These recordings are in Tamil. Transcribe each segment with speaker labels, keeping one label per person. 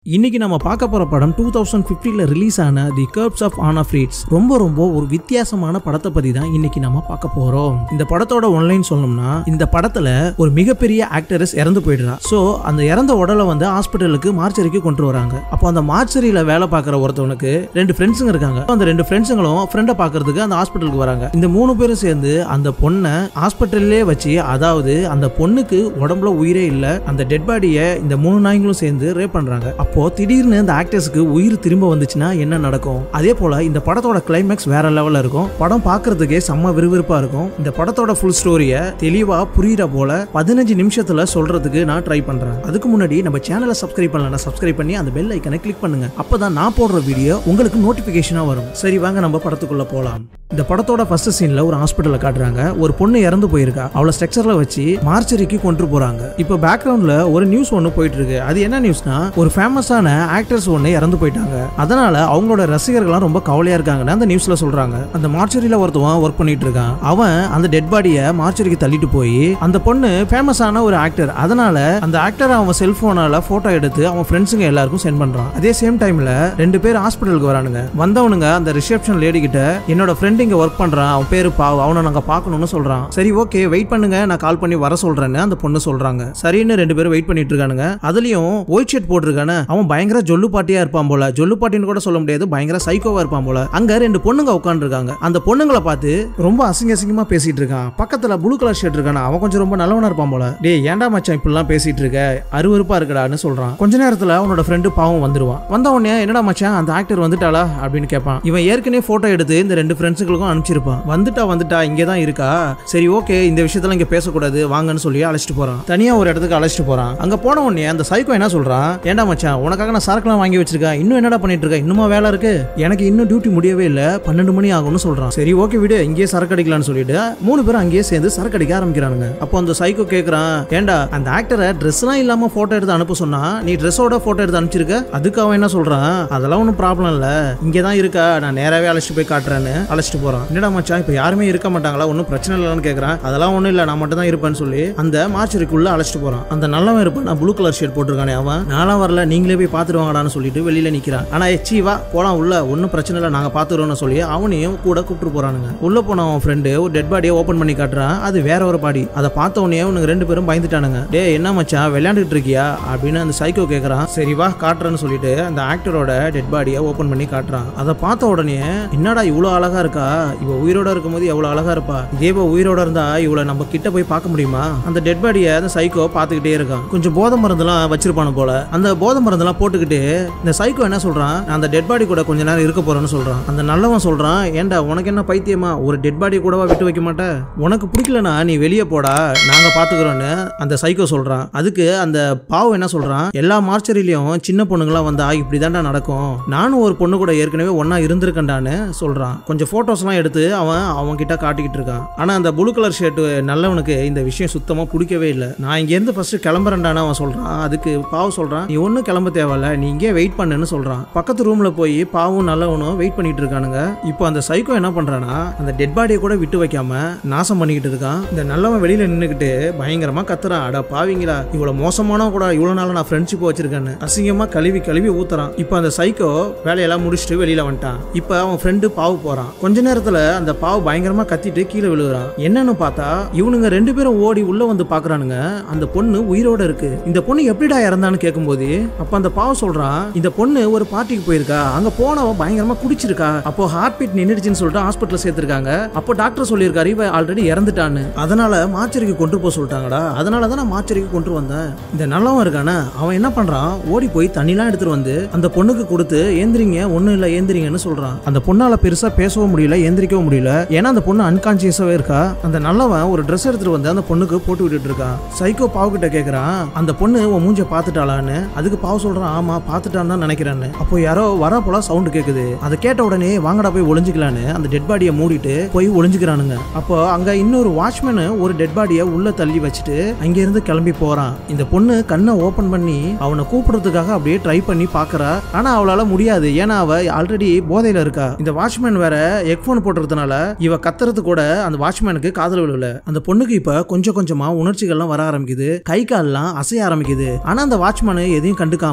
Speaker 1: இன்னைக்கு நம்ம பார்க்க போற படம் டூ தௌசண்ட் பிப்டீன்ல ரிலீஸ் ஆன தி கர்ப்ஸ் ஆஃப் ஆனா ஃப்ரீட்ஸ் ரொம்ப ரொம்ப ஒரு வித்தியாசமான படத்தை பத்தி தான் இன்னைக்கு நம்ம பார்க்க போறோம் இந்த படத்தோட ஒன்லைன் சொல்லணும்னா இந்த படத்துல ஒரு மிகப்பெரிய ஆக்டரஸ் இறந்து போயிடுறா சோ அந்த இறந்த உடலை வந்து ஹாஸ்பிட்டலுக்கு மார்ச்சரிக்கு கொண்டு வராங்க அப்போ அந்த மார்ச்சரியில வேலை பார்க்குற ஒருத்தவனுக்கு ரெண்டு ஃப்ரெண்ட்ஸுங்க இருக்காங்க அந்த ரெண்டு ஃப்ரெண்ட்ஸுங்களும் ஃப்ரெண்டை பார்க்கறதுக்கு அந்த ஹாஸ்பிட்டலுக்கு வராங்க இந்த மூணு பேரும் சேர்ந்து அந்த பொண்ணை ஹாஸ்பிட்டல்லே வச்சு அதாவது அந்த பொண்ணுக்கு உடம்புல உயிரே இல்ல அந்த டெட் பாடியை இந்த மூணு நாய்களும் சேர்ந்து ரேப் பண்றாங்க அப்போ திடீர்னு இந்த ஆக்டர்ஸ்க்கு உயிர் திரும்ப வந்துச்சுன்னா என்ன நடக்கும் அதே போல இந்த படத்தோட கிளைமேக்ஸ் வேற லெவல்ல இருக்கும் படம் பார்க்கிறதுக்கே செம்ம விறுவிறுப்பா இருக்கும் இந்த படத்தோட ஃபுல் ஸ்டோரியை தெளிவா புரியுற போல பதினஞ்சு நிமிஷத்துல சொல்றதுக்கு நான் ட்ரை பண்றேன் அதுக்கு முன்னாடி நம்ம சேனலை சப்ஸ்கிரைப் பண்ணலன்னா சப்ஸ்கிரைப் பண்ணி அந்த பெல் ஐக்கனை கிளிக் பண்ணுங்க அப்பதான் நான் போடுற வீடியோ உங்களுக்கு நோட்டிபிகேஷனா வரும் சரி வாங்க நம்ம படத்துக்குள்ள போலாம் இந்த படத்தோட ஃபர்ஸ்ட் சீன்ல ஒரு ஹாஸ்பிட்டல்ல காட்டுறாங்க ஒரு பொண்ணு இறந்து போயிருக்கா அவளை ஸ்ட்ரக்சர்ல வச்சு மார்ச்சரிக்கு கொண்டு போறாங்க இப்போ பேக்ரவுண்ட்ல ஒரு நியூஸ் ஒன்று போயிட்டு இருக்கு அது என்ன நியூஸ்னா ஒரு ஃபேமஸான ஆக்டர்ஸ் ஒன்று இறந்து போயிட்டாங்க அதனால அவங்களோட ரசிகர்கள்லாம் ரொம்ப கவலையா இருக்காங்கன்னு அந்த நியூஸ்ல சொல்றாங்க அந்த மார்ச்சரியில ஒருத்தவன் ஒர்க் பண்ணிட்டு இருக்கான் அவன் அந்த டெட் பாடியை மார்ச்சரிக்கு தள்ளிட்டு போய் அந்த பொண்ணு ஃபேமஸான ஒரு ஆக்டர் அதனால அந்த ஆக்டர் அவன் செல்போனால போட்டோ எடுத்து அவன் ஃப்ரெண்ட்ஸுங்க எல்லாருக்கும் சென்ட் பண்றான் அதே சேம் டைம்ல ரெண்டு பேர் ஹாஸ்பிட்டலுக்கு வரானுங்க வந்தவனுங்க அந்த ரிசப்ஷன் லேடி கிட்ட என்னோட ஃப்ரெண்ட் இங்க ஒர்க் பண்றான் அவன் பேரு பாவ் அவனை நாங்க பார்க்கணும்னு சொல்றான் சரி ஓகே வெயிட் பண்ணுங்க நான் கால் பண்ணி வர சொல்றேன்னு அந்த பொண்ணு சொல்றாங்க சரின்னு ரெண்டு பேரும் வெயிட் பண்ணிட்டு இருக்கானுங்க அதுலயும் ஒயிட் ஷர்ட் போட்டிருக்கானே அவன் பயங்கர ஜொல்லு பாட்டியா இருப்பான் போல ஜொல்லு பாட்டின்னு கூட சொல்ல முடியாது பயங்கர சைக்கோவா இருப்பான் போல அங்க ரெண்டு பொண்ணுங்க உட்காந்துருக்காங்க அந்த பொண்ணுங்களை பார்த்து ரொம்ப அசிங்க அசிங்கமா பேசிட்டு இருக்கான் பக்கத்துல ப்ளூ கலர் ஷர்ட் இருக்கான அவன் கொஞ்சம் ரொம்ப நல்லவனா இருப்பான் போல டேய் ஏன்டா மச்சான் இப்படிலாம் பேசிட்டு இருக்க அருவருப்பா இருக்கடான்னு சொல்றான் கொஞ்ச நேரத்துல அவனோட ஃப்ரெண்டு பாவம் வந்துருவான் வந்த உடனே என்னடா மச்சான் அந்த ஆக்டர் வந்துட்டாளா அப்படின்னு கேட்பான் இவன் ஏற்கனவே போட்டோ எடுத்து இந்த ரெண்டு ஃப்ரெண்ட்ஸுகளுக்கும் அனுப்பிச்சிருப்பான் வந்துட்டா வந்துட்டா இங்கே தான் இருக்கா சரி ஓகே இந்த விஷயத்துல இங்க பேசக்கூடாது வாங்கன்னு சொல்லி அழைச்சிட்டு போறான் தனியா ஒரு இடத்துக்கு அழைச்சிட்டு போறான் அங்க போன உடனே அந்த சைக்கோ என்ன சொல்றான் ஏன்டா மச்சான் உனக்காக நான் சரக்குலாம் வாங்கி வச்சிருக்கேன் இன்னும் என்னடா பண்ணிட்டு இருக்க இன்னுமா வேலை இருக்கு எனக்கு இன்னும் டியூட்டி முடியவே இல்ல பன்னெண்டு மணி ஆகும்னு சொல்றான் சரி ஓகே விடு இங்கேயே சரக்கு அடிக்கலாம்னு சொல்லிட்டு மூணு பேரும் அங்கேயே சேர்ந்து சரக்கு அடிக்க ஆரம்பிக்கிறானுங்க அப்போ அந்த சைக்கோ கேக்குறான் ஏன்டா அந்த ஆக்டரை ட்ரெஸ்லாம் இல்லாம போட்டோ எடுத்து அனுப்ப சொன்னா நீ ட்ரெஸ்ஸோட போட்டோ எடுத்து அனுப்பிச்சிருக்க அதுக்கு அவன் என்ன சொல்றான் அதெல்லாம் ஒன்றும் ப்ராப்ளம் இல்ல இங்கே தான் இருக்கா நான் நேராவே அழைச்சிட்டு போய் காட்டுறேன்னு அழைச்சிட்டு போறான் என்னடா மச்சான் இப்போ யாருமே இருக்க மாட்டாங்களா ஒன்றும் பிரச்சனை இல்லைன்னு கேட்குறான் அதெல்லாம் ஒன்றும் இல்லை நான் மட்டும் தான் இருப்பேன்னு சொல்லி அந்த மார்ச்சரிக்குள்ள அழைச்சிட்டு போறான் அந்த நல்லவன் இருப்பான் நான் ப்ளூ கலர் ஷர்ட் போட்டிருக்கானே அவன் நானும் வரல நீங்களே போய் பார்த்துட்டு வாங்கடான்னு சொல்லிட்டு வெளியில நிற்கிறான் ஆனா எச்சி வா போலாம் உள்ள ஒன்றும் பிரச்சனை இல்லை நாங்கள் பார்த்துக்கிறோம்னு சொல்லி அவனையும் கூட கூப்பிட்டு போறானுங்க உள்ள போன அவன் ஃப்ரெண்டு ஒரு டெட் பாடியை ஓப்பன் பண்ணி காட்டுறான் அது வேற ஒரு பாடி அதை பார்த்த உடனே உனக்கு ரெண்டு பேரும் பயந்துட்டானுங்க டே என்ன மச்சான் விளையாண்டுட்டு இருக்கியா அப்படின்னு அந்த சைக்கோ கேட்குறான் சரி வா காட்டுறேன்னு சொல்லிட்டு அந்த ஆக்டரோட டெட் பாடியை ஓப்பன் பண்ணி காட்டுறான் அதை பார்த்த உடனே என்னடா இவ்வளோ அழகா இருக்கா இவ உயிரோட இருக்கும்போது எவ்வளோ அழகா இருப்பா இதே இவ உயிரோட இருந்தா இவளை நம்ம கிட்ட போய் பார்க்க முடியுமா அந்த டெட் பாடியை அந்த சைக்கோ பார்த்துக்கிட்டே இருக்கான் கொஞ்சம் போதை மருந்துலாம் வச்சிருப்பானு போல அந்த போதை மருந்தெல்லாம் போட்டுக்கிட்டு இந்த சைக்கோ என்ன சொல்றான் நான் அந்த டெட் பாடி கூட கொஞ்ச நேரம் இருக்க போறேன்னு சொல்றான் அந்த நல்லவன் சொல்றான் ஏன்டா உனக்கு என்ன பைத்தியமா ஒரு டெட் பாடி கூடவா விட்டு வைக்க மாட்டேன் உனக்கு பிடிக்கலனா நீ வெளியே போடா நாங்க பாத்துக்கிறோன்னு அந்த சைக்கோ சொல்றான் அதுக்கு அந்த பாவம் என்ன சொல்றான் எல்லா மார்ச்சரிலையும் சின்ன பொண்ணுங்களாம் வந்தா இப்படிதான்டா நடக்கும் நானும் ஒரு பொண்ணு கூட ஏற்கனவே ஒன்னா இருந்திருக்கேன்டான்னு சொல்றான் கொஞ்சம் போட்டோஸ்லாம் எடுத்து அவன் அவன் கிட்ட காட்டிக்கிட்டு இருக்கான் ஆனா அந்த ப்ளூ கலர் ஷர்ட் நல்லவனுக்கு இந்த விஷயம் சுத்தமா பிடிக்கவே இல்லை நான் இங்க இருந்து ஃபர்ஸ்ட் கிளம்புறேன்டான்னு அவன் சொல்றான் அதுக்கு பாவம் சொல்றான் நீ ஒன்றும் கிளம்ப தேவையில்ல நீ இங்கே வெயிட் பண்ணுன்னு சொல்றான் பக்கத்து ரூம்ல போய் பாவும் நல்லவனும் வெயிட் பண்ணிட்டு இருக்கானுங்க இப்போ அந்த சைக்கோ என்ன பண்றானா அந்த டெட் பாடியை கூட விட்டு வைக்காம நாசம் பண்ணிக்கிட்டு இருக்கான் இந்த நல்லவன் வெளியில நின்னுக்கிட்டு பயங்கரமா கத்துறான் அட பாவிங்களா இவ்வளவு மோசமான கூட இவ்வளவு நாள் நான் ஃப்ரெண்ட்ஷிப் வச்சிருக்கேன்னு அசிங்கமா கழுவி கழுவி ஊத்துறான் இப்போ அந்த சைக்கோ வேலையெல்லாம் முடிச்சுட்டு வெளியில வந்துட்டான் இப்போ அவன் ஃப்ரெண்டு பாவு போறான் கொஞ்ச நேரத்துல அந்த பாவு பயங்கரமா கத்திட்டு கீழே விழுகுறான் என்னன்னு பார்த்தா இவனுங்க ரெண்டு பேரும் ஓடி உள்ள வந்து பாக்குறானுங்க அந்த பொண்ணு உயிரோட இருக்கு இந்த பொண்ணு எப்படிடா இறந்தான்னு கேட்கும்போது அப்ப அந்த பாவம் சொல்றான் இந்த பொண்ணு ஒரு பார்ட்டிக்கு போயிருக்கா அங்க போனவன் பயங்கரமா குடிச்சிருக்கா அப்போ ஹார்ட் பீட் நின்றுச்சுன்னு சொல்லிட்டு ஹாஸ்பிட்டல் சேர்த்திருக்காங்க அப்போ டாக்டர் சொல்லியிருக்காரு இவ ஆல்ரெடி இறந்துட்டான்னு அதனால மாச்சரிக்கு கொண்டு போக சொல்லிட்டாங்கடா அதனால தான் நான் மாச்சரிக்கு கொண்டு வந்தேன் இந்த நல்லவன் இருக்கானே அவன் என்ன பண்றான் ஓடி போய் தண்ணிலாம் எடுத்துட்டு வந்து அந்த பொண்ணுக்கு கொடுத்து ஏந்திரிங்க ஒண்ணும் இல்ல ஏந்திரிங்கன்னு சொல்றான் அந்த பொண்ணால பெருசா பேசவும் முடியல ஏந்திரிக்கவும் முடியல ஏன்னா அந்த பொண்ணு அன்கான்சியஸாவே இருக்கா அந்த நல்லவன் ஒரு ட்ரெஸ் எடுத்துட்டு வந்து அந்த பொண்ணுக்கு போட்டு விட்டுட்டு இருக்கான் சைக்கோ பாவு கிட்ட கேக்குறான் அந்த பொண்ணு உன் மூஞ்ச பாத்துட்டாளான்னு அதுக்கு பாவு சொல்றான் ஆமா பாத்துட்டான்னு தான் நினைக்கிறேன்னு அப்போ யாரோ வர போல சவுண்ட் கேக்குது அதை கேட்ட உடனே வாங்கடா போய் ஒளிஞ்சுக்கலான்னு அந்த டெட் பாடியை மூடிட்டு போய் ஒளிஞ்சுக்கிறானுங்க அப்போ அங்க இன்னொரு வாட்ச்மேன் ஒரு டெட் பாடியை உள்ள தள்ளி வச்சுட்டு அங்க இருந்து கிளம்பி போறான் இந்த பொண்ணு கண்ணை ஓபன் பண்ணி அவனை கூப்பிடுறதுக்காக அப்படியே ட்ரை பண்ணி பாக்குறா ஆனா அவளால முடியாது ஏன்னா அவ ஆல்ரெடி போதையில இருக்கா இந்த வாட்ச்மேன் வேற ஹெட்போன் போட்டுறதுனால இவ கத்துறது கூட அந்த வாட்ச்மேனுக்கு காதல் விழுல அந்த பொண்ணுக்கு இப்ப கொஞ்சம் கொஞ்சமா உணர்ச்சிகள்லாம் வர ஆரம்பிக்குது கை கால்லாம் அசைய ஆரம்பிக்குது ஆனா அந்த வாட்ச்மேன் எதையும் கண்டுக்காம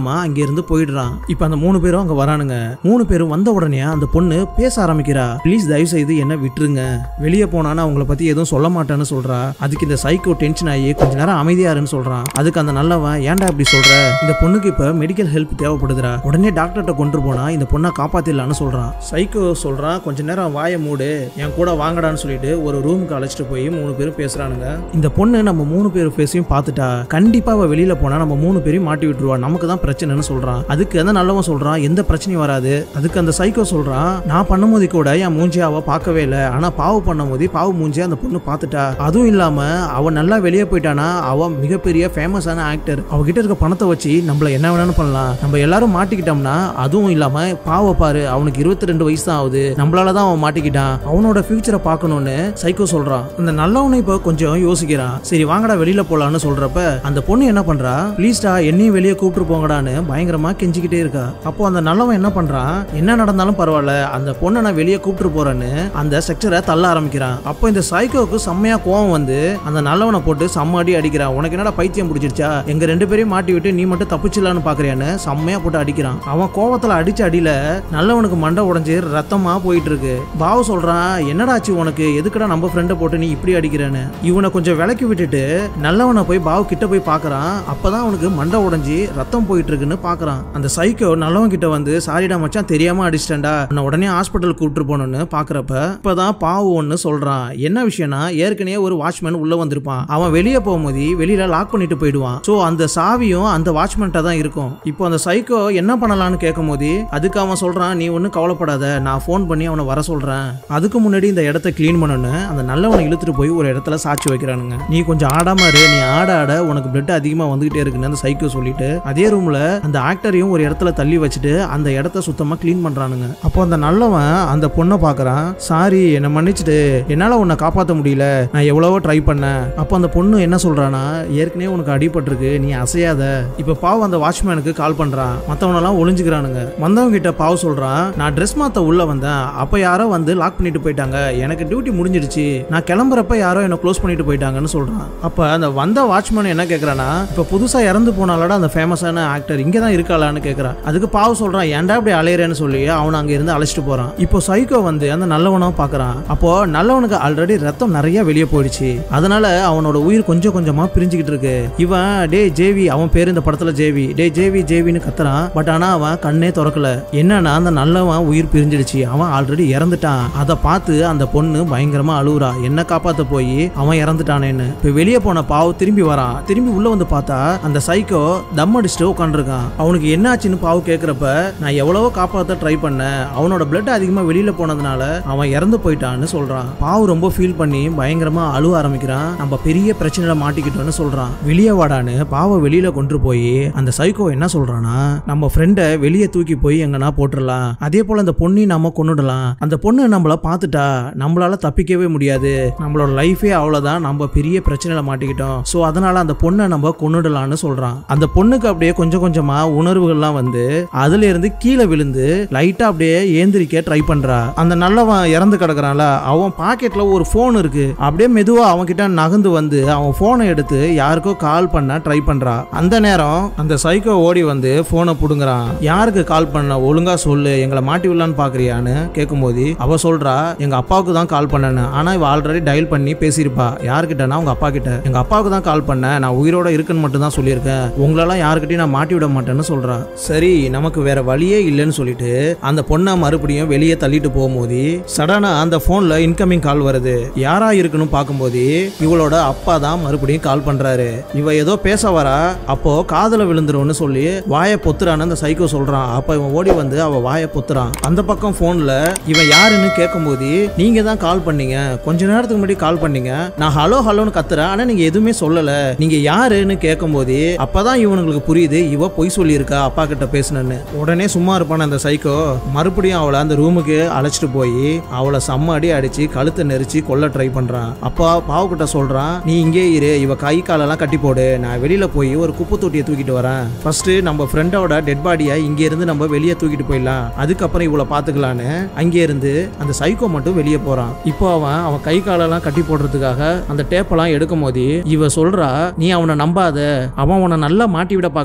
Speaker 1: இல்லாம அங்க இருந்து போயிடுறான் இப்ப அந்த மூணு பேரும் அங்க வரானுங்க மூணு பேரும் வந்த உடனே அந்த பொண்ணு பேச ஆரம்பிக்கிறா ப்ளீஸ் தயவு செய்து என்ன விட்டுருங்க வெளியே போனானா அவங்கள பத்தி எதுவும் சொல்ல மாட்டேன்னு சொல்றா அதுக்கு இந்த சைக்கோ டென்ஷன் ஆகி கொஞ்ச நேரம் அமைதியாருன்னு சொல்றான் அதுக்கு அந்த நல்லவன் ஏன்டா இப்படி சொல்ற இந்த பொண்ணுக்கு இப்ப மெடிக்கல் ஹெல்ப் தேவைப்படுதுடா உடனே டாக்டர்கிட்ட கொண்டு போனா இந்த பொண்ணை காப்பாத்திடலான்னு சொல்றான் சைக்கோ சொல்றான் கொஞ்ச நேரம் வாயை மூடு என் கூட வாங்கடான்னு சொல்லிட்டு ஒரு ரூமுக்கு அழைச்சிட்டு போய் மூணு பேரும் பேசுறானுங்க இந்த பொண்ணு நம்ம மூணு பேர் ஃபேஸையும் பார்த்துட்டா கண்டிப்பா அவ வெளியில போனா நம்ம மூணு பேரையும் மாட்டி விட்டுருவா நமக்கு தான் பிரச்சனைன்னு சொல்றான் அதுக்கு அந்த நல்லவன் சொல்றான் எந்த பிரச்சனையும் வராது அதுக்கு அந்த சைக்கோ சொல்றான் நான் பண்ணும்போது கூட என் மூஞ்சி அவ பார்க்கவே இல்லை ஆனா பாவு பண்ணும்போது பாவு மூஞ்சி அந்த பொண்ணு பார்த்துட்டா அதுவும் இல்லாம அவ நல்லா வெளியே போயிட்டானா அவ மிகப்பெரிய ஃபேமஸான ஆக்டர் அவகிட்ட இருக்க பணத்தை வச்சு நம்மள என்ன வேணாலும் பண்ணலாம் நம்ம எல்லாரும் மாட்டிக்கிட்டோம்னா அதுவும் இல்லாம பாவ பாரு அவனுக்கு இருபத்தி ரெண்டு வயசு தான் ஆகுது நம்மளால தான் அவன் மாட்டிக்கிட்டான் அவனோட ஃபியூச்சரை பார்க்கணும்னு சைக்கோ சொல்றான் இந்த நல்லவனை இப்போ கொஞ்சம் யோசிக்கிறான் சரி வாங்கடா வெளியில போலான்னு சொல்றப்ப அந்த பொண்ணு என்ன பண்றா ப்ளீஸ்டா என்னையும் வெளியே கூப்பிட்டு போங்கடான்னு பயங்கரமா கெஞ்சிக்கிட்டே இருக்கா அப்போ அந்த நல்லவன் என்ன பண்றான் என்ன நடந்தாலும் பரவாயில்ல அந்த பொண்ணை நான் வெளியே கூப்பிட்டு போறேன்னு அந்த ஸ்ட்ரக்சரை தள்ள ஆரம்பிக்கிறான் அப்போ இந்த சைக்கோவுக்கு செம்மையா கோவம் வந்து அந்த நல்லவனை போட்டு செம்ம அடி அடிக்கிறான் உனக்கு என்னடா பைத்தியம் பிடிச்சிருச்சா எங்க ரெண்டு பேரையும் மாட்டி விட்டு நீ மட்டும் தப்பிச்சிடலான்னு பாக்குறியான்னு செம்மையா போட்டு அடிக்கிறான் அவன் கோவத்துல அடிச்ச அடியில நல்லவனுக்கு மண்டை உடைஞ்சு ரத்தமா போயிட்டு இருக்கு பாவு சொல்றான் என்னடா ஆச்சு உனக்கு எதுக்குடா நம்ம ஃப்ரெண்டை போட்டு நீ இப்படி அடிக்கிறேன்னு இவனை கொஞ்சம் விலக்கி விட்டுட்டு நல்லவனை போய் பாவு கிட்ட போய் பார்க்கறான் அப்பதான் அவனுக்கு மண்டை உடைஞ்சு ரத்தம் போயிட்டு இருக்குன்னு பார்க்கறான் அந்த சைக்கோ நல்லவன் கிட்ட வந்து சாரிடா மச்சான் தெரியாம அடிச்சிட்டேன்டா உன்னை உடனே ஹாஸ்பிட்டல் கூப்பிட்டு போகணும்னு பாக்குறப்ப இப்பதான் பாவு ஒன்னு சொல்றான் என்ன விஷயம்னா ஏற்கனவே ஒரு வாட்ச்மேன் உள்ள வந்திருப்பான் அவன் வெளியே போகும்போது வெளியில லாக் பண்ணிட்டு போயிடுவான் சோ அந்த சாவியும் அந்த வாட்ச்மேன்ட்ட தான் இருக்கும் இப்போ அந்த சைக்கோ என்ன பண்ணலாம்னு கேட்கும்போது அதுக்கு அவன் சொல்றான் நீ ஒன்றும் கவலைப்படாத நான் ஃபோன் பண்ணி அவனை வர சொல்றேன் அதுக்கு முன்னாடி இந்த இடத்த க்ளீன் பண்ணணும்னு அந்த நல்லவனை இழுத்துட்டு போய் ஒரு இடத்துல சாட்சி வைக்கிறானுங்க நீ கொஞ்சம் ஆடாம இரு நீ ஆட ஆட உனக்கு பிளட் அதிகமா வந்துகிட்டே இருக்குன்னு அந்த சைக்கோ சொல்லிட்டு அதே ரூம்ல அந்த ஆக்டரையும் ஒரு இடத்துல தள்ளி வச்சுட்டு அந்த இடத்த சுத்தமா க்ளீன் பண்றானுங்க அப்போ அந்த நல்லவன் அந்த பொண்ணை பார்க்கறான் சாரி என்னை மன்னிச்சுட்டு என்னால உன்னை காப்பாற்ற முடியல நான் எவ்வளவோ ட்ரை பண்ணேன் அப்போ அந்த பொண்ணு என்ன சொல்றானா ஏற்கனவே உனக்கு அடிபட்டிருக்கு நீ அசையாத இப்ப பாவம் அந்த வாட்ச்மேனுக்கு கால் பண்றான் மத்தவனெல்லாம் ஒளிஞ்சுக்கிறானுங்க வந்தவங்க கிட்ட பாவ் சொல்றான் நான் ட்ரெஸ் மாத்த உள்ள வந்தேன் அப்ப யாரோ வந்து லாக் பண்ணிட்டு போயிட்டாங்க எனக்கு டியூட்டி முடிஞ்சிடுச்சு நான் கிளம்புறப்ப யாரோ என்ன க்ளோஸ் பண்ணிட்டு போயிட்டாங்கன்னு சொல்றான் அப்ப அந்த வந்த வாட்ச்மேன் என்ன கேக்குறானா இப்ப புதுசா இறந்து போனாலடா அந்த ஃபேமஸான ஆக்டர் இங்க தான் இருக்காளான்னு கேக்குறான் அதுக்கு பாவ் சொல்றான் ஏன்டா இப்படி அலையறேன்னு சொல்லி அவன் அங்க இருந்து அழைச்சிட்டு போறான் இப்போ சைக்கோ வந்து அந்த நல்லவனும் பாக்குறான் அப்போ நல்லவனுக்கு ஆல்ரெடி ரத்தம் நிறைய வெளியே போயிடுச்சு அதனால அவனோட உயிர் கொஞ்சம் கொஞ்சமா பிரிஞ்சுக்கிட்டு இருக்கு இவன் டே ஜேவி அவன் பேரு இந்த படத்துல ஜேவி டே ஜேவி ஜேவின்னு கத்துறான் பட் ஆனா அவன் கண்ணே திறக்கல என்னன்னா அந்த நல்லவன் உயிர் பிரிஞ்சிடுச்சு அவன் ஆல்ரெடி இறந்துட்டான் அதை பார்த்து அந்த பொண்ணு பயங்கரமா அழுவுறா என்ன காப்பாத்த போய் அவன் இறந்துட்டானேன்னு இப்ப வெளியே போன பாவு திரும்பி வரான் திரும்பி உள்ள வந்து பார்த்தா அந்த சைக்கோ தம் அடிச்சுட்டு உட்காந்துருக்கான் அவனுக்கு என்னாச்சுன்னு பாவு கேக்குறப்ப நான் எவ்வளவோ காப்பாத்த ட்ரை பண்ணேன் அவனோட பிளட் அதிகமா வெளியில போனதுனால அவன் இறந்து போயிட்டான்னு சொல்றான் பாவு ரொம்ப ஃபீல் பண்ணி பயங்கரமா அழுவ ஆரம்பிக்கிறான் நம்ம பெரிய பிரச்சனையில மாட்டிக்கிட்டோம்னு சொல்றான் வெளியே வாடான்னு பாவை வெளியில கொண்டு போய் அந்த சைக்கோ என்ன சொல்றானா நம்ம ஃப்ரெண்டை வெளியே தூக்கி போய் எங்கன்னா போட்டுடலாம் அதே போல அந்த பொண்ணையும் நம்ம கொண்டுடலாம் அந்த பொண்ணு நம்மள பார்த்துட்டா நம்மளால தப்பிக்கவே முடியாது நம்மளோட லைஃபே அவ்வளவுதான் நம்ம பெரிய பிரச்சனையில மாட்டிக்கிட்டோம் சோ அதனால அந்த பொண்ணை நம்ம கொண்டுடலாம்னு சொல்றான் அந்த பொண்ணுக்கு அப்படியே கொஞ்சம் கொஞ்சமா உணர்வுகள்லாம் வந்து அதுல இருந்து கீழே விழுந்து லைட்டா அப்படியே ஏந்திரிக்க ட்ரை பண்றா அந்த நல்லவன் இறந்து கிடக்குறான்ல அவன் பாக்கெட்ல ஒரு போன் இருக்கு அப்படியே மெதுவா அவன் கிட்ட நகர்ந்து வந்து அவன் போனை எடுத்து யாருக்கோ கால் பண்ண ட்ரை பண்றா அந்த நேரம் அந்த சைக்கோ ஓடி வந்து போனை புடுங்குறான் யாருக்கு கால் பண்ண ஒழுங்கா சொல்லு எங்களை மாட்டி விடலான்னு பாக்குறியான்னு கேட்கும்போது அவ சொல்றா எங்க அப்பாவுக்கு தான் கால் பண்ணேன்னு ஆனா இவ ஆல்ரெடி டயல் பண்ணி பேசியிருப்பா யார்கிட்டனா உங்க அப்பா கிட்ட எங்க அப்பாவுக்கு தான் கால் பண்ணேன் நான் உயிரோட இருக்குன்னு மட்டும் தான் சொல்லியிருக்கேன் உங்களெல்லாம் யாருக்கிட்டையும் நான் மாட்டி விட மாட்டேன்னு சொல்றா சரி நமக்கு வேற வழியே இல்லைன்னு சொல்லிட்டு அந்த பொண்ணை மறுபடியும் வெளியே தள்ளிட்டு போகும்போது சடனா அந்த போன்ல இன்கமிங் கால் வருது யாரா இருக்குன்னு பார்க்கும்போது இவளோட அப்பா தான் மறுபடியும் கால் பண்றாரு இவ ஏதோ பேச வரா அப்போ காதுல விழுந்துரும்னு சொல்லி வாயை பொத்துறான்னு அந்த சைக்கோ சொல்றான் அப்ப இவன் ஓடி வந்து அவ வாயை பொத்துறான் அந்த பக்கம் போன்ல இவன் யாருன்னு கேட்கும்போது நீங்க தான் கால் பண்ணீங்க கொஞ்ச நேரத்துக்கு முன்னாடி கால் பண்ணீங்க நான் ஹலோ ஹலோன்னு கத்துறேன் ஆனா நீங்க எதுவுமே சொல்லல நீங்க யாருன்னு கேட்கும்போது அப்பதான் இவனுங்களுக்கு புரியுது இவ பொய் சொல்லியிருக்கா அப்பா கிட்ட பேசுனேன்னு உடனே சும்மா இருப்பான அந்த சைக்கோ மறுபடியும் அவளை அந்த ரூமுக்கு அழைச்சிட்டு போய் அவளை செம்ம அடி அடிச்சு கழுத்தை நெரிச்சு கொல்ல ட்ரை பண்றான் அப்பா பாவக்கிட்ட சொல்றான் நீ இங்கே இரு இவ கை காலெல்லாம் கட்டி போடு நான் வெளியில போய் ஒரு குப்பை தொட்டியை தூக்கிட்டு வரேன் ஃபர்ஸ்ட் நம்ம ஃப்ரெண்டோட டெட் பாடியை இங்க இருந்து நம்ம வெளியே தூக்கிட்டு போயிடலாம் அதுக்கப்புறம் இவளை பாத்துக்கலான்னு அங்கே இருந்து அந்த சைக்கோ மட்டும் வெளியே போறான் இப்போ அவன் அவன் கை காலெல்லாம் கட்டி போடுறதுக்காக அந்த டேப்பெல்லாம் எடுக்கும் போது இவ சொல்றா நீ அவனை நம்பாத அவன் உன்னை நல்லா மாட்டி விட பாக்குறான்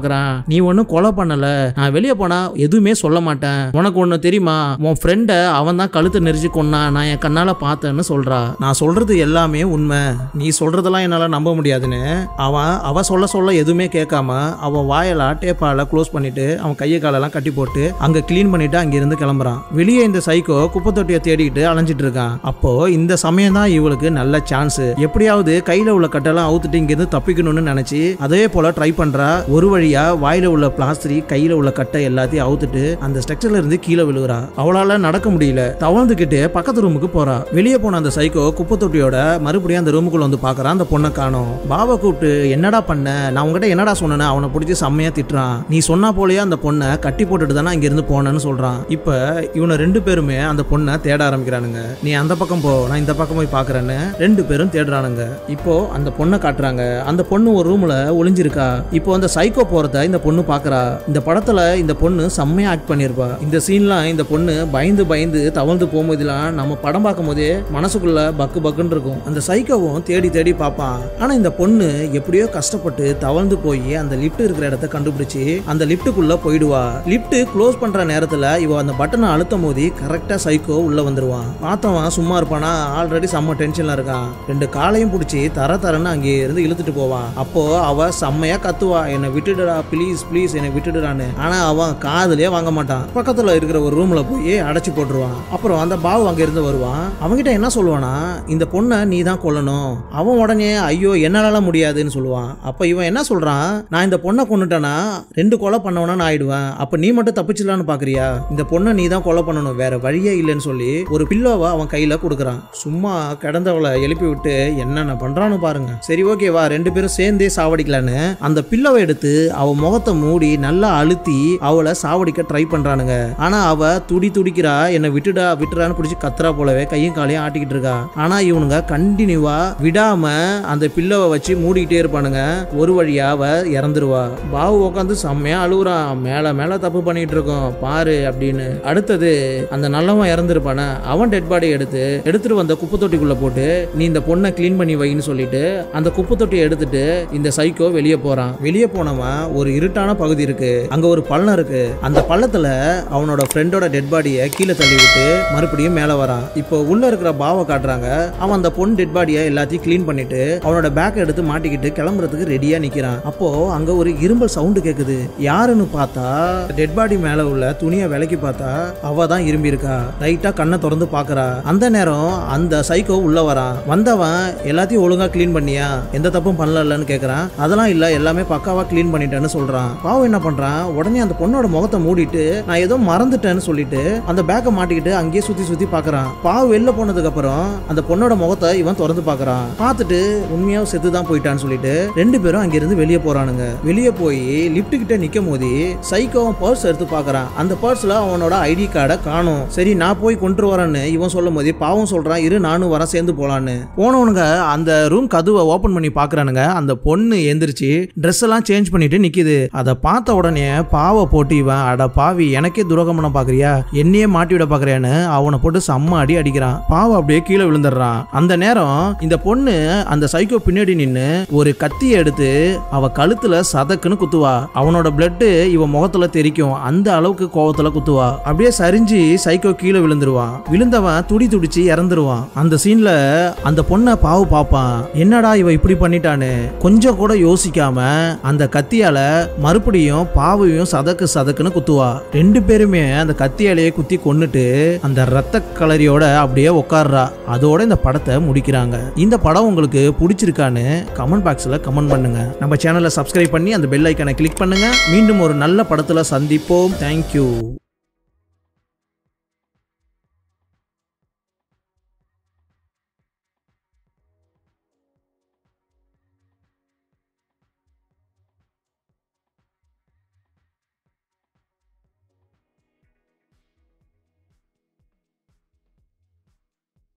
Speaker 1: நீ ஒன்றும் கொலை பண்ணல நான் வெளியே போனா எதுவுமே சொல்ல மாட்டேன் உனக்கு ஒன்று தெரியுமா உன் ஃப்ரெண்டை அவன் தான் கழுத்தை நெரிச்சு கொன்னா நான் என் கண்ணால பார்த்தேன்னு சொல்றா நான் சொல்றது எல்லாமே உண்மை நீ சொல்றதெல்லாம் என்னால நம்ப முடியாதுன்னு அவன் அவ சொல்ல சொல்ல எதுவுமே கேட்காம அவன் வாயில டேப்பால க்ளோஸ் பண்ணிட்டு அவன் கையை காலெல்லாம் கட்டி போட்டு அங்க க்ளீன் பண்ணிட்டு அங்கிருந்து கிளம்புறான் வெளியே இந்த சைக்கோ குப்பை தொட்டியை தேடிக்கிட்டு அலைஞ்சிட்டு இருக்கான் அப்போ இந்த சமயம் தான் இவளுக்கு நல்ல சான்ஸ் எப்படியாவது கையில உள்ள கட்டெல்லாம் அவுத்துட்டு இங்கிருந்து தப்பிக்கணும்னு நினைச்சு அதே போல ட்ரை பண்றா ஒரு வழியா வாயில உள்ள பிளாஸ்டரி கையில உள்ள கட்டை எல்லாத்தையும் அவுத்துட்டு அந்த ஸ்ட்ரக்சர்ல இருந்து கீழே விழுகிறா அவளால நடக்க முடியல தவழ்ந்துகிட்டு பக்கத்து ரூமுக்கு போறா வெளியே போன அந்த சைக்கோ குப்பை தொட்டியோட மறுபடியும் அந்த ரூமுக்குள்ள வந்து பாக்குறான் அந்த பொண்ணை காணோம் பாபா கூப்பிட்டு என்னடா பண்ண நான் உங்ககிட்ட என்னடா சொன்னேன்னு அவனை பிடிச்சி செம்மையா திட்டுறான் நீ சொன்னா போலயே அந்த பொண்ணை கட்டி போட்டுட்டு தானே அங்க இருந்து போனேன்னு சொல்றான் இப்ப இவனை ரெண்டு பேருமே அந்த பொண்ணை தேட ஆரம்பிக்கிறானுங்க நீ அந்த பக்கம் போ நான் இந்த பக்கம் போய் பாக்குறேன்னு ரெண்டு பேரும் தேடுறானுங்க இப்போ அந்த பொண்ணை காட்டுறாங்க அந்த பொண்ணு ஒரு ரூம்ல ஒளிஞ்சிருக்கா இப்போ அந்த சைக்கோ போறத இந்த பொண்ணு பாக்குறா இந்த படத்துல இந்த பொண்ணு செம்மையா ஆக்ட் பண்ணியிருப்பா இந்த சீன்லாம் இந்த பொண்ணு பயந்து பயந்து தவழ்ந்து போகும்போதெல்லாம் நம்ம படம் பார்க்கும் போதே மனசுக்குள்ள பக்கு பக்குன்னு இருக்கும் அந்த சைக்கோவும் தேடி தேடி பார்ப்பான் ஆனா இந்த பொண்ணு எப்படியோ கஷ்டப்பட்டு தவழ்ந்து போய் அந்த லிஃப்ட் இருக்கிற இடத்த கண்டுபிடிச்சு அந்த லிஃப்ட்டுக்குள்ள போயிடுவா லிஃப்ட் க்ளோஸ் பண்ற நேரத்துல இவ அந்த பட்டனை அழுத்தும் போது கரெக்டா சைக்கோ உள்ள வந்துருவான் பார்த்தவன் சும்மா இருப்பானா ஆல்ரெடி செம்ம டென்ஷன்ல இருக்கான் ரெண்டு காலையும் பிடிச்சி தர தரன்னு அங்கே இருந்து இழுத்துட்டு போவான் அப்போ அவ செம்மையா கத்துவா என்னை விட்டுடுடா ப்ளீஸ் ப்ளீஸ் என்னை விட்டுடுடான்னு ஆனா அவன் காதுலயே வாங்க மாட்டான் பக்கத்துல இருக்கிற ஒரு ரூம்ல போய் அடைச்சு போட்டுருவான் அப்புறம் அந்த பாவு அங்க இருந்து வருவான் அவன்கிட்ட என்ன சொல்லுவானா இந்த பொண்ணை நீ தான் கொல்லணும் அவன் உடனே ஐயோ என்னால முடியாதுன்னு சொல்லுவான் அப்ப இவன் என்ன சொல்றான் நான் இந்த பொண்ணை கொண்டுட்டேனா ரெண்டு கொலை பண்ணவனா நான் ஆயிடுவேன் அப்ப நீ மட்டும் தப்பிச்சிடலான்னு பாக்குறியா இந்த பொண்ணை நீ தான் கொலை பண்ணணும் வேற வழியே இல்லைன்னு சொல்லி ஒரு பில்லோவை அவன் கையில கொடுக்குறான் சும்மா கிடந்தவளை எழுப்பி விட்டு என்னென்ன பண்றான்னு பாருங்க சரி ஓகேவா ரெண்டு பேரும் சேர்ந்தே சாவடிக்கலான்னு அந்த பில்லோவை எடுத்து அவ முகத்தை மூடி நல்லா அழுத்தி அவளை சாவடிக்க ட்ரை பண்றானுங்க ஆனா அவ துடி துடிக்கிறா என்னை விட்டுடா விட்டுறான்னு பிடிச்சி கத்துறா போலவே கையும் காலையும் ஆட்டிக்கிட்டு இருக்கா ஆனா இவனுங்க கண்டினியூவா விடாம அந்த பில்லோவை வச்சு மூடிக்கிட்டே இருப்பானுங்க ஒரு வழியா அவ இறந்துருவா பாவு உட்காந்து செம்மையா அழுகுறான் மேல மேல தப்பு பண்ணிட்டு இருக்கோம் பாரு அப்படின்னு அடுத்தது அந்த நல்லவன் இறந்துருப்பானே அவன் டெட் பாடி எடுத்து எடுத்துட்டு வந்த குப்பை தொட்டிக்குள்ள போட்டு நீ இந்த பொண்ணை க்ளீன் பண்ணி வைன்னு சொல்லிட்டு அந்த குப்பை தொட்டியை எடுத்துட்டு இந்த சைக்கோ வெளியே போறான் வெளியே போனவன் ஒரு இருட்டான பகுதி இருக்கு அங்க ஒரு பள்ளம் இருக்கு அந்த பள்ளத்துல அவனோட ஃப்ரெண்டோட டெட் பாடியை கீழே தள்ளி விட்டு மறுபடியும் மேல வரான் இப்போ உள்ள இருக்கிற பாவை காட்டுறாங்க அவன் அந்த பொண்ணு டெட் பாடியை எல்லாத்தையும் க்ளீன் பண்ணிட்டு அவனோட பேக் எடுத்து மாட்டிக்கிட்டு கிளம்புறதுக்கு ரெடியா நிக்கிறான் அப்போ அங்க ஒரு இரும்பல் சவுண்டு கேக்குது யாருன்னு பார்த்தா டெட் பாடி மேல உள்ள துணியை விலக்கி பார்த்தா அவ தான் இரும்பி இருக்கா லைட்டா கண்ணை திறந்து பாக்குறா அந்த நேரம் அந்த சைக்கோ உள்ள வரான் வந்தவன் எல்லாத்தையும் ஒழுங்கா க்ளீன் பண்ணியா எந்த தப்பும் பண்ணலன்னு கேக்குறான் அதெல்லாம் இல்ல எல்லாமே பக்காவா க்ளீன் பண்ணிட்டேன்னு சொல்றான் பாவம் என்ன பண்றான் உடனே அந்த பொண்ணோட முகத்தை மூடிட்டு நான் ஏதோ மறந்துட்டேன்னு சொல்லிட்டு அந்த பேக்கை மாட்டிக்கிட்டு அங்கேயே சுத்தி சுத்தி பாக்குறான் பாவு வெளில போனதுக்கு அப்புறம் அந்த பொண்ணோட முகத்தை இவன் திறந்து பாக்குறான் பார்த்துட்டு உண்மையா செத்து தான் போயிட்டான்னு சொல்லிட்டு ரெண்டு பேரும் அங்கிருந்து வெளியே போறானுங்க வெளியே போய் லிஃப்ட் கிட்ட நிக்கும் போது சைக்கோவன் பர்ஸ் எடுத்து பாக்குறான் அந்த பர்ஸ்ல அவனோட ஐடி கார்டை காணும் சரி நான் போய் கொண்டு வரேன்னு இவன் சொல்லும் போது பாவம் சொல்றான் இரு நானும் வரேன் சேர்ந்து போலான்னு போனவனுங்க அந்த ரூம் கதவை ஓபன் பண்ணி பாக்குறானுங்க அந்த பொண்ணு எந்திரிச்சு ட்ரெஸ் எல்லாம் சேஞ்ச் பண்ணிட்டு நிக்குது அதை பார்த்த உடனே பாவை போட்டு இவன் அட பாவி எனக்கே துரோகம் பண்ண பாக்குறியா என்னையே மாட்டி விட பாக்குறியான்னு அவனை போட்டு செம்ம அடி அடிக்கிறான் பாவை அப்படியே கீழே விழுந்துடுறான் அந்த நேரம் இந்த பொண்ணு அந்த சைக்கோ பின்னாடி நின்னு ஒரு கத்தியை எடுத்து அவ கழுத்துல சதக்குன்னு குத்துவா அவனோட பிளட்டு இவ முகத்துல தெரிக்கும் அந்த அளவுக்கு கோவத்துல குத்துவா அப்படியே சரிஞ்சு சைக்கோ கீழே விழுந்துருவான் விழுந்தவன் துடி துடிச்சு இறந்துருவான் அந்த சீன்ல அந்த பொண்ணை பாவு பாப்பான் என்னடா இவ இப்படி பண்ணிட்டான்னு கொஞ்சம் கூட யோசிக்காம அந்த கத்தியால மறுபடியும் பாவையும் சதக்கு சதக்குன்னு குத்துவா ரெண்டு பேருமே அந்த கத்தியாலேயே குத்தி கொன்னுட்டு அந்த ரத்த கலரியோட அப்படியே உட்கார்றா அதோட இந்த படத்தை முடிக்கிறாங்க இந்த படம் உங்களுக்கு பிடிச்சிருக்கான்னு கமெண்ட் பாக்ஸ்ல கமெண்ட் பண்ணுங்க நம்ம சேனலை சப்ஸ்கிரைப் பண்ணி அந்த பெல் ஐக்கனை கிளிக் பண்ணுங்க மீண்டும் ஒரு நல்ல படத்துல சந்திப்போம் தேங்க்யூ